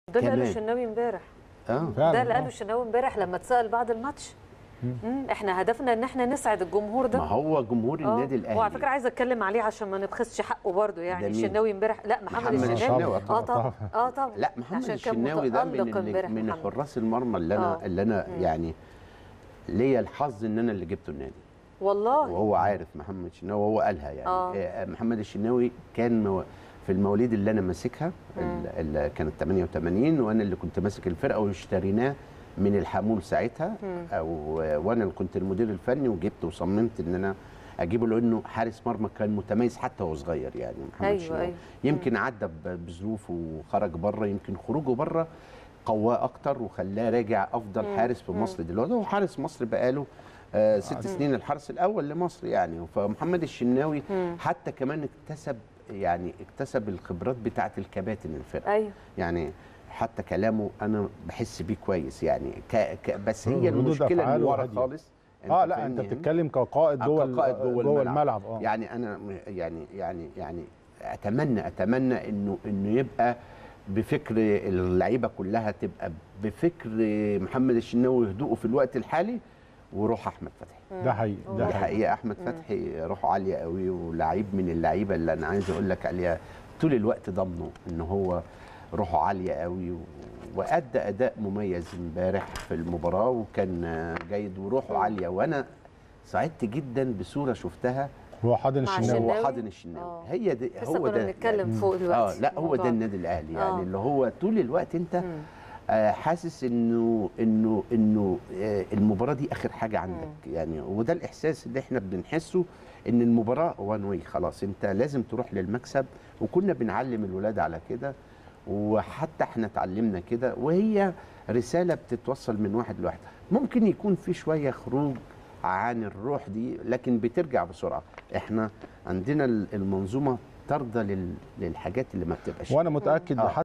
ده اللي قاله كمان. الشناوي امبارح اه فعلا ده اللي قاله آه. الشناوي امبارح لما اتسال بعد الماتش مم. احنا هدفنا ان احنا نسعد الجمهور ده ما هو جمهور آه. النادي الاهلي وعلى فكره عايزه اتكلم عليه عشان ما نبخسش حقه برضه يعني ده مين؟ الشناوي امبارح لا محمد, محمد الشناوي الشناوي، اه طبعاً. طبعا اه طبعا لا محمد عشان كان الشناوي ده من متألق اللي امبارح من محمد. حراس المرمى اللي انا آه. اللي انا يعني ليا الحظ ان انا اللي جبته النادي والله وهو عارف محمد الشناوي وهو قالها يعني آه. آه. محمد الشناوي كان مو- في المواليد اللي انا ماسكها ال- اللي كانت 88 وانا اللي كنت ماسك الفرقه واشتريناه من الحمول ساعتها أو وانا اللي كنت المدير الفني وجبته وصممت ان انا اجيبه لانه حارس مرمى كان متميز حتى وهو صغير يعني محمد أيوة، الشناوي أيوة. يمكن عدى ب- بظروفه وخرج بره يمكن خروجه بره قواه اكتر وخلاه راجع افضل حارس في مصر دلوقتي هو حارس مصر بقاله آه ست سنين الحارس الاول لمصر يعني فمحمد الشناوي حتى كمان اكتسب يعني اكتسب الخبرات بتاعه الكباتن الفرقه ايوه يعني حتى كلامه انا بحس بيه كويس يعني ك... ك... بس هي ردود المشكله اللي أفعاله ورا هادية. خالص اه لا انت فاهمني يعني؟ بتتكلم كقائد جوه ال- كقائد جوه, جوه الملعب, الملعب اه يعني انا م- يعني يعني يعني اتمنى اتمنى انه انه يبقى بفكر اللعيبه كلها تبقى بفكر محمد الشناوي وهدوءه في الوقت الحالي وروح احمد فتحي ده حقيقي دي ده حقيقي حقيقه احمد فتحي روحه عاليه قوي ولعيب من اللعيبه اللي انا عايز اقول لك عليها طول الوقت ضامنه ان هو روحه عاليه قوي و- وادى اداء مميز امبارح في المباراه وكان جيد وروحه عاليه وانا سعدت جدا بصوره شفتها هو حاضن مع الشناوي الشناوي. هو حاضن الشناوي آه. هي دي لسه هو كنا ده بنتكلم فوق اه دلوقتي لا هو الموضوع ده النادي الاهلي يعني آه. اللي هو طول الوقت انت آه حاسس انه انه انه آه المباراه دي اخر حاجه عندك يعني وده الاحساس اللي احنا بنحسه ان المباراه وان واي خلاص انت لازم تروح للمكسب وكنا بنعلم الولاد على كده وحتى احنا اتعلمنا كده وهي رساله بتتوصل من واحد لواحد ممكن يكون في شويه خروج عن الروح دي لكن بترجع بسرعه احنا عندنا المنظومه ترضى لل- للحاجات اللي ما بتبقاش وانا متاكد آه. حتى